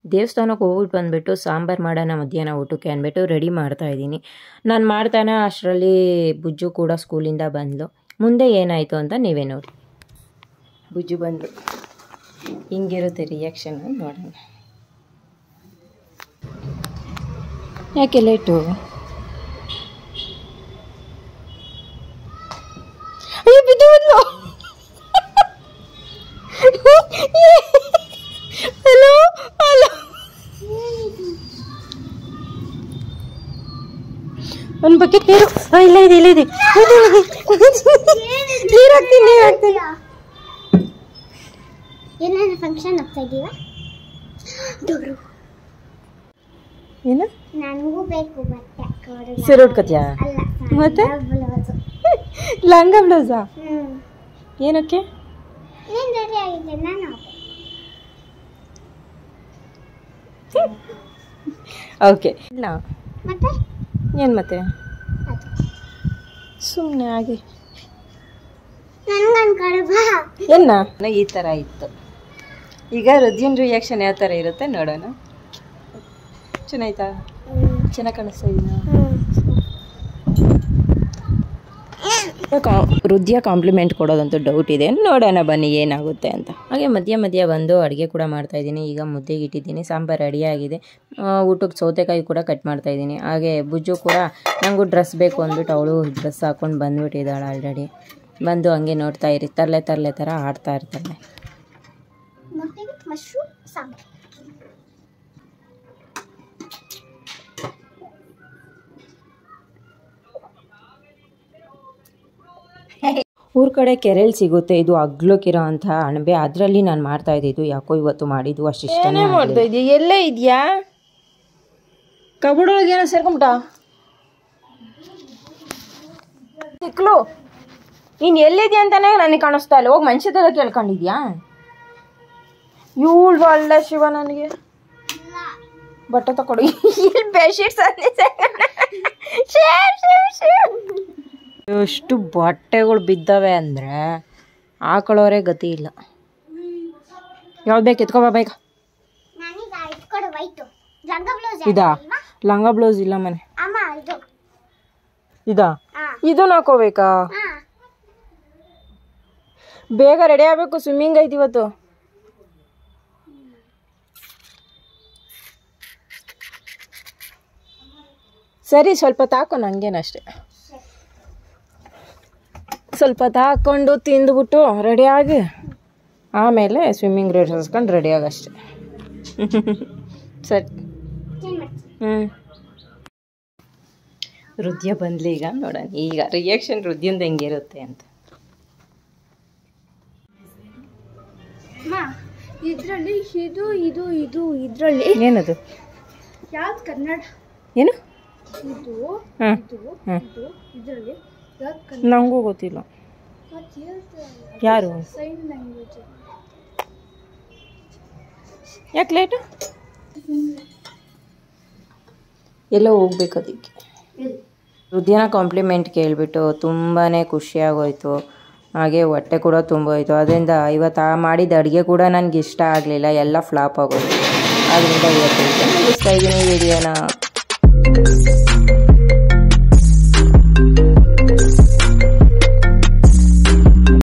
ದೇವಸ್ಥಾನಕ್ಕೆ ಹೋಗ್ಬಿಟ್ಟು ಬಂದುಬಿಟ್ಟು ಸಾಂಬಾರು ಮಾಡೋಣ ಮಧ್ಯಾಹ್ನ ಊಟಕ್ಕೆ ಅಂದ್ಬಿಟ್ಟು ರೆಡಿ ಮಾಡ್ತಾ ಇದ್ದೀನಿ ನಾನು ಮಾಡ್ತಾನೆ ಅಷ್ಟರಲ್ಲಿ ಬುಜ್ಜು ಕೂಡ ಸ್ಕೂಲಿಂದ ಬಂದಳು ಮುಂದೆ ಏನಾಯಿತು ಅಂತ ನೀವೇ ನೋಡಿ ಬುಜ್ಜು ಬಂದು ಹಿಂಗಿರುತ್ತೆ ರಿಯಾಕ್ಷನ್ ನೋಡೋಣ ಯಾಕೆ ಲೇಟು ಅಯ್ಯೋ ಬಿದ್ದು ಬಿದ್ಲು ಹಲೋ ಹಲೋ ಒಂದು ಬಕೆಟ್ ನೀರು ಆ, ಇಲ್ಲ ಇದೆ ಇಲ್ಲ ಇದೆ ನೀರು ಹಾಕ್ತೀನಿ ನೀರು ಹಾಕ್ತೀನಿ ಏನಾದ್ರು ಫಂಕ್ಷನ್ ಹೋಗ್ತಾ ಇದೀವ ಏನು ನನಗೂ ಬೇಕು ಬಟ್ಟೆ ಕೊಡು. ಸೀರೆ ಉಟ್ಕೋತೀಯಾ ಅಲ್ಲ ಮತ್ತೆ? ಬ್ಲೌಸು ಲಂಗ ಬ್ಲೌಸಾ ಹ್ಮ್ ಏನಕ್ಕೆ ನೀನ್ ರೆಡಿ ಆಗಿದ್ದೆ ನಾನು ಓಕೆ ಇಲ್ಲ ಮತ್ತೆ ಏನು ಮತ್ತೆ ಅದು ಸುಮ್ಮನೆ ಹಾಗೆ ನನ್ಗೆ ಅನ್ಕೊಡು ಬಾ ಏನ ಈ ಥರ ಇತ್ತು ಈಗ ರುದ್ಯನ್ ರಿಯಾಕ್ಷನ್ ಯಾವ ಥರ ಇರುತ್ತೆ ನೋಡೋಣ ಚೆನ್ನಾಯ್ತಾ ಚೆನ್ನಾಗಿ ಕಾಣಿಸ್ತಾ ಇದೀನಾ ವೃದ್ಧಿಯ ಕಾಂಪ್ಲಿಮೆಂಟ್ ಕೊಡೋದಂತೂ ಡೌಟ್ ಇದೆ ನೋಡೋಣ ಬನ್ನಿ ಏನಾಗುತ್ತೆ ಅಂತ ಹಾಗೆ ಮಧ್ಯ ಮಧ್ಯ ಬಂದು ಅಡುಗೆ ಕೂಡ ಮಾಡ್ತಾ ಇದ್ದೀನಿ ಈಗ ಮುದ್ದೆಗೆ ಇಟ್ಟಿದ್ದೀನಿ ಸಾಂಬಾರು ರೆಡಿಯಾಗಿದೆ ಊಟಕ್ಕೆ ಸೌತೆಕಾಯಿ ಕೂಡ ಕಟ್ ಮಾಡ್ತಾ ಇದ್ದೀನಿ ಹಾಗೆ ಬುಜ್ಜು ಕೂಡ ನನಗೂ ಡ್ರೆಸ್ ಬೇಕು ಅಂದ್ಬಿಟ್ಟು ಅವಳು ಡ್ರೆಸ್ ಹಾಕೊಂಡು ಬಂದ್ಬಿಟ್ಟಿದ್ದಾಳೆ ಆಲ್ರೆಡಿ ಬಂದು ಹಂಗೆ ನೋಡ್ತಾ ಇರಿ ತರಲೆ ತರಲೆ ಥರ ಆಡ್ತಾ ಇರ್ತಾಳೆ ಮೊಟ್ಟೆಗೆ ಮಶ್ರೂಮ್ ಸಾಂಬಾರ್ ಊರ ಕಡೆ ಕೆರೆಯಲ್ಲಿ ಸಿಗುತ್ತೆ ಇದು ಅಗ್ಲಕ್ಕಿರೋ ಅಂತ ಅಣಬೆ ಅದರಲ್ಲಿ ನಾನು ಮಾಡ್ತಾ ಇದ್ದಿದ್ದು ಯಾಕೋ ಇವತ್ತು ಮಾಡಿದ್ದು ಅಷ್ಟು ಇಷ್ಟನೇ ಮಾಡ್ತಾ ಇದೀಯ ಎಲ್ಲೇ ಇದೆಯಾ ಕಬಡೊಳಗೆ ಏನೋ ಸೇರ್ಕೊಂಬಿಟ್ಟ ಸಿಕ್ಲು ನೀನು ಎಲ್ಲಿದ್ಯಾ ಅಂತಾನೆ ನನಗೆ ಕಾಣಿಸ್ತಾ ಇಲ್ಲ ಹೋಗಿ ಮನುಷ್ಯದೆಲ್ಲ ಕೇಳ್ಕೊಂಡಿದ್ಯಾ ಇವಳು ಒಳ್ಳೆ ಶಿವ ನನಗೆ ಬಟ್ಟೆ ತಕೊಡು ಇಲ್ಲಿ ಬೆಡ್ಶೀಟ್ಸ್ ಎಷ್ಟು ಬಟ್ಟೆಗಳು ಬಿದ್ದವೆ ಅಂದರೆ ಹಾಕೊಳ್ಳೋರೇ ಗತಿ ಇಲ್ಲ ಯಾವ್ದು ಬೇಕು ಎತ್ಕೊಬಾ ಬೇಗ ನಾನೀಗ ಇಟ್ಕೊಡು ವೈಟು ಲಂಗ ಬ್ಲೌಸ್ ಇದಾ ಲಂಗ ಬ್ಲೌಸ್ ಇಲ್ಲ ಮನೆ ಅಮ್ಮ ಇದು ಇದಾ ಹಾ ಇದನ್ನ ಹಾಕೋಬೇಕಾ ಹಾ ಬೇಗ ರೆಡಿ ಆಗಬೇಕು ಸ್ವಿಮ್ಮಿಂಗ್ ಐತಿ ಇವತ್ತು ಸರಿ ಸ್ವಲ್ಪ ತಾಕೋ ನಂಗೇನಷ್ಟೆ ಸ್ವಲ್ಪ ತಾಕೊಂಡು ತಿಂದ್ಬಿಟ್ಟು ರೆಡಿಯಾಗಿ ಆಮೇಲೆ ಸ್ವಿಮ್ಮಿಂಗ್ ಡ್ರೆಸ್ ಹಾಸ್ಕೊಂಡು ರೆಡಿ ಆಗಷ್ಟೆ ಸರಿ ಚೇಂಜ್ ಮಾಡ್ತೀನಿ ಹ್ಞೂ ಹೃದಯ ಬಂದ್ಲಿ ಈಗ ನೋಡೋಣ ಈಗ ರಿಯಾಕ್ಷನ್ ಹೃದಯಂದು ಹೆಂಗಿರುತ್ತೆ ಅಂತ ಅಮ್ಮ ಇದರಲ್ಲಿ ಇದು ಇದು ಇದು ಇದರಲ್ಲಿ ಏನದು ಯಾವ್ದು ಕನ್ನಡ ಏನು ಇದು ಹಾಂ ಇದು ಹ್ಞೂ ಇದು ಇದರಲ್ಲಿ ಯಾವ್ದು ನನಗೂ ಗೊತ್ತಿಲ್ಲ ಕನ್ನಡ ಯಾರು ಸೈನ್ ಲ್ಯಾಂಗ್ವೇಜ್ ಯಾಕೆ ಲೇಟು ಎಲ್ಲೋ ಹೋಗ್ಬೇಕು ಅದಕ್ಕೆ ಹೃದಯನ ಕಾಂಪ್ಲಿಮೆಂಟ್ ಕೇಳಿಬಿಟ್ಟು ತುಂಬಾ ಖುಷಿಯಾಗೋಯ್ತು ಹಾಗೆ ಹೊಟ್ಟೆ ಕೂಡ ತುಂಬೋಯ್ತು ಅದರಿಂದ ಇವತ್ತು ಆ ಮಾಡಿದ ಅಡುಗೆ ಕೂಡ ನನಗೆ ಇಷ್ಟ ಆಗಲಿಲ್ಲ ಎಲ್ಲ ಫ್ಲಾಪ್ ಆಗೋಯ್ತು ಅದರಿಂದ ಇವತ್ತು ಮುಗಿಸ್ತಾ ಇದ್ದೀನಿ ವಿಡಿಯೋನ